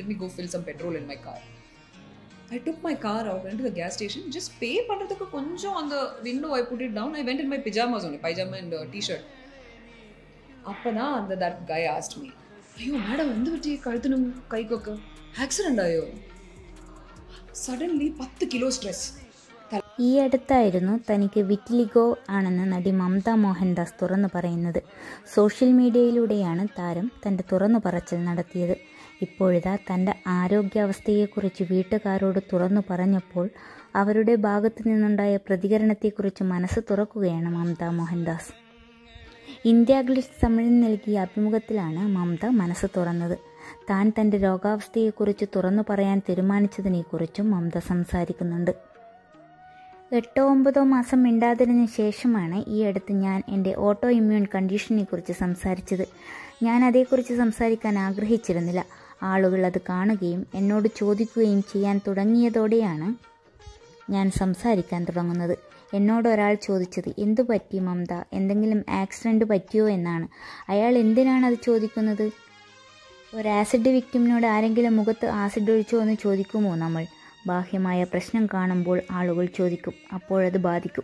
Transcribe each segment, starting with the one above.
let me go fill some petrol in my car. I took my car out, went to the gas station, just pay பண்ணுறதுக்கு கொஞ்சம் அந்த window I put it down. I went in my pajamas only, pajama and uh, t-shirt. அப்பதான் அந்த that guy asked me, അയ്യോ madam എന്ത് പറ്റി കഴുത്തിനും കൈക്കൊക്കെ ആക്സിഡൻ്റ് ആയോ സഡൻലി പത്ത് കിലോ സ്ട്രെസ് ഈ അടുത്തായിരുന്നു തനിക്ക് വിറ്റ്ലിഗോ ആണെന്ന് നടി മമത മോഹൻദാസ് തുറന്നു പറയുന്നത് സോഷ്യൽ മീഡിയയിലൂടെയാണ് താരം തൻ്റെ തുറന്നു പറച്ചിൽ നടത്തിയത് ഇപ്പോഴിതാ തൻ്റെ ആരോഗ്യാവസ്ഥയെക്കുറിച്ച് വീട്ടുകാരോട് തുറന്നു പറഞ്ഞപ്പോൾ അവരുടെ ഭാഗത്തു നിന്നുണ്ടായ പ്രതികരണത്തെക്കുറിച്ച് മനസ്സ് തുറക്കുകയാണ് മമത മോഹൻദാസ് ഇന്ത്യ ഗ്ലിഷ് തമിഴിൽ നൽകിയ അഭിമുഖത്തിലാണ് മമത മനസ്സ് തുറന്നത് താൻ തൻ്റെ രോഗാവസ്ഥയെക്കുറിച്ച് തുറന്നു പറയാൻ തീരുമാനിച്ചതിനെക്കുറിച്ചും മമത സംസാരിക്കുന്നുണ്ട് എട്ടോ ഒമ്പതോ മാസം മിണ്ടാതിരുന്ന ശേഷമാണ് ഈ അടുത്ത് ഞാൻ എൻ്റെ ഓട്ടോ ഇമ്മ്യൂൺ കണ്ടീഷനെ കുറിച്ച് സംസാരിച്ചത് ഞാൻ അതേക്കുറിച്ച് സംസാരിക്കാൻ ആഗ്രഹിച്ചിരുന്നില്ല ആളുകൾ അത് കാണുകയും എന്നോട് ചോദിക്കുകയും ചെയ്യാൻ തുടങ്ങിയതോടെയാണ് ഞാൻ സംസാരിക്കാൻ തുടങ്ങുന്നത് എന്നോട് ഒരാൾ ചോദിച്ചത് എന്തു പറ്റി മമത എന്തെങ്കിലും ആക്സിഡൻറ്റ് പറ്റിയോ എന്നാണ് അയാൾ എന്തിനാണ് അത് ചോദിക്കുന്നത് ഒരു ആസിഡ് വിക്ടിമിനോട് ആരെങ്കിലും മുഖത്ത് ആസിഡ് ഒഴിച്ചോ എന്ന് ചോദിക്കുമോ നമ്മൾ ബാഹ്യമായ പ്രശ്നം കാണുമ്പോൾ ആളുകൾ ചോദിക്കും അപ്പോഴത് ബാധിക്കും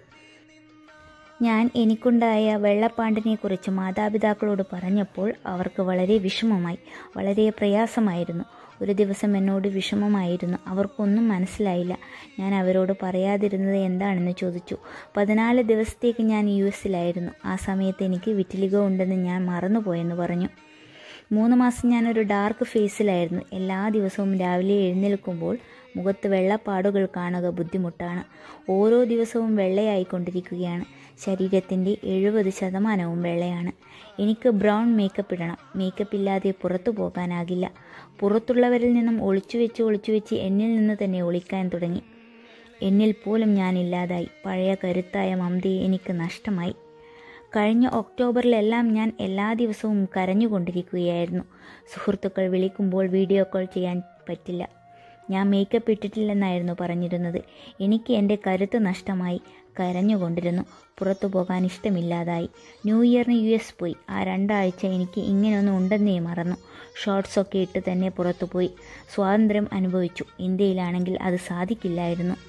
ഞാൻ എനിക്കുണ്ടായ വെള്ളപ്പാണ്ടിനെക്കുറിച്ച് മാതാപിതാക്കളോട് പറഞ്ഞപ്പോൾ അവർക്ക് വളരെ വിഷമമായി വളരെ പ്രയാസമായിരുന്നു ഒരു ദിവസം എന്നോട് വിഷമമായിരുന്നു അവർക്കൊന്നും മനസ്സിലായില്ല ഞാൻ അവരോട് പറയാതിരുന്നത് എന്താണെന്ന് ചോദിച്ചു പതിനാല് ദിവസത്തേക്ക് ഞാൻ യു എസിലായിരുന്നു ആ സമയത്ത് എനിക്ക് വിറ്റിലിഗോ ഉണ്ടെന്ന് ഞാൻ മറന്നുപോയെന്ന് പറഞ്ഞു മൂന്ന് മാസം ഞാനൊരു ഡാർക്ക് ഫേസിലായിരുന്നു എല്ലാ ദിവസവും രാവിലെ എഴുന്നേൽക്കുമ്പോൾ മുഖത്ത് വെള്ളപ്പാടുകൾ കാണുക ബുദ്ധിമുട്ടാണ് ഓരോ ദിവസവും വെള്ളയായിക്കൊണ്ടിരിക്കുകയാണ് ശരീരത്തിൻ്റെ എഴുപത് ശതമാനവും വെള്ളയാണ് എനിക്ക് ബ്രൗൺ മേക്കപ്പ് ഇടണം മേക്കപ്പ് ഇല്ലാതെ പുറത്തു പോകാനാകില്ല പുറത്തുള്ളവരിൽ നിന്നും ഒളിച്ചു വെച്ച് ഒളിച്ചു വെച്ച് എന്നിൽ നിന്ന് തന്നെ ഒളിക്കാൻ തുടങ്ങി എന്നിൽ പോലും ഞാനില്ലാതായി പഴയ കരുത്തായ മമതയെ എനിക്ക് നഷ്ടമായി കഴിഞ്ഞ ഒക്ടോബറിലെല്ലാം ഞാൻ എല്ലാ ദിവസവും കരഞ്ഞുകൊണ്ടിരിക്കുകയായിരുന്നു സുഹൃത്തുക്കൾ വിളിക്കുമ്പോൾ വീഡിയോ കോൾ ചെയ്യാൻ പറ്റില്ല ഞാൻ മേക്കപ്പ് ഇട്ടിട്ടില്ലെന്നായിരുന്നു പറഞ്ഞിരുന്നത് എനിക്ക് എൻ്റെ കരുത്ത് നഷ്ടമായി കരഞ്ഞുകൊണ്ടിരുന്നു പുറത്തു പോകാൻ ഇഷ്ടമില്ലാതായി ന്യൂ ഇയറിന് യു എസ് പോയി ആ രണ്ടാഴ്ച എനിക്ക് ഇങ്ങനെയൊന്നും ഉണ്ടെന്നേ മറന്നു ഷോർട്സൊക്കെ ഇട്ട് തന്നെ പുറത്തു പോയി സ്വാതന്ത്ര്യം അനുഭവിച്ചു ഇന്ത്യയിലാണെങ്കിൽ അത് സാധിക്കില്ലായിരുന്നു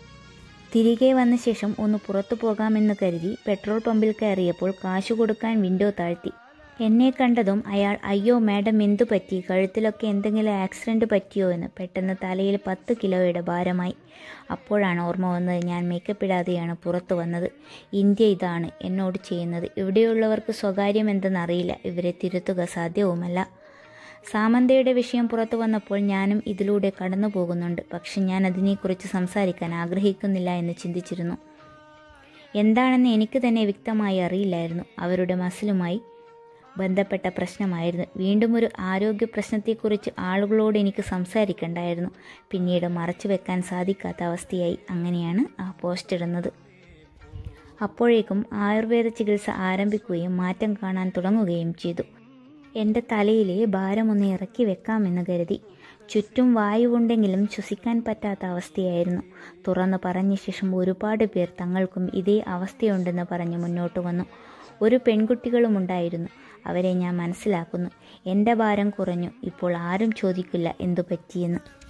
തിരികെ വന്ന ശേഷം ഒന്ന് പുറത്തു പോകാമെന്ന് കരുതി പെട്രോൾ പമ്പിൽ കയറിയപ്പോൾ കാശു കൊടുക്കാൻ വിൻഡോ താഴ്ത്തി എന്നെ കണ്ടതും അയാൾ അയ്യോ മാഡം എന്തു പറ്റി കഴുത്തിലൊക്കെ എന്തെങ്കിലും ആക്സിഡൻറ്റ് പറ്റിയോ എന്ന് പെട്ടെന്ന് തലയിൽ പത്ത് കിലോയുടെ ഭാരമായി അപ്പോഴാണ് ഓർമ്മ വന്നത് ഞാൻ മേക്കപ്പ് ഇടാതെയാണ് പുറത്തു വന്നത് ഇന്ത്യ ഇതാണ് എന്നോട് ചെയ്യുന്നത് ഇവിടെയുള്ളവർക്ക് സ്വകാര്യം എന്തെന്നറിയില്ല ഇവരെ തിരുത്തുക സാധ്യവുമല്ല സാമന്തയുടെ വിഷയം പുറത്തു വന്നപ്പോൾ ഞാനും ഇതിലൂടെ കടന്നു പോകുന്നുണ്ട് പക്ഷെ ഞാൻ അതിനെക്കുറിച്ച് സംസാരിക്കാൻ ആഗ്രഹിക്കുന്നില്ല എന്ന് ചിന്തിച്ചിരുന്നു എന്താണെന്ന് എനിക്ക് തന്നെ വ്യക്തമായി അറിയില്ലായിരുന്നു അവരുടെ മസിലുമായി ബന്ധപ്പെട്ട പ്രശ്നമായിരുന്നു വീണ്ടും ഒരു ആരോഗ്യ പ്രശ്നത്തെക്കുറിച്ച് ആളുകളോട് എനിക്ക് സംസാരിക്കണ്ടായിരുന്നു പിന്നീട് മറച്ചു വെക്കാൻ സാധിക്കാത്ത അവസ്ഥയായി അങ്ങനെയാണ് ആ പോസ്റ്റ് ഇടുന്നത് അപ്പോഴേക്കും ആയുർവേദ ചികിത്സ ആരംഭിക്കുകയും മാറ്റം കാണാൻ തുടങ്ങുകയും ചെയ്തു എൻ്റെ തലയിലെ ഭാരമൊന്ന് ഇറക്കി വെക്കാമെന്ന് കരുതി ചുറ്റും വായുവുണ്ടെങ്കിലും ശ്വസിക്കാൻ പറ്റാത്ത അവസ്ഥയായിരുന്നു തുറന്നു പറഞ്ഞ ശേഷം ഒരുപാട് പേർ തങ്ങൾക്കും ഇതേ അവസ്ഥയുണ്ടെന്ന് പറഞ്ഞ് മുന്നോട്ട് വന്നു ഒരു പെൺകുട്ടികളുമുണ്ടായിരുന്നു അവരെ ഞാൻ മനസ്സിലാക്കുന്നു എൻ്റെ ഭാരം കുറഞ്ഞു ഇപ്പോൾ ആരും ചോദിക്കില്ല എന്തു പറ്റിയെന്ന്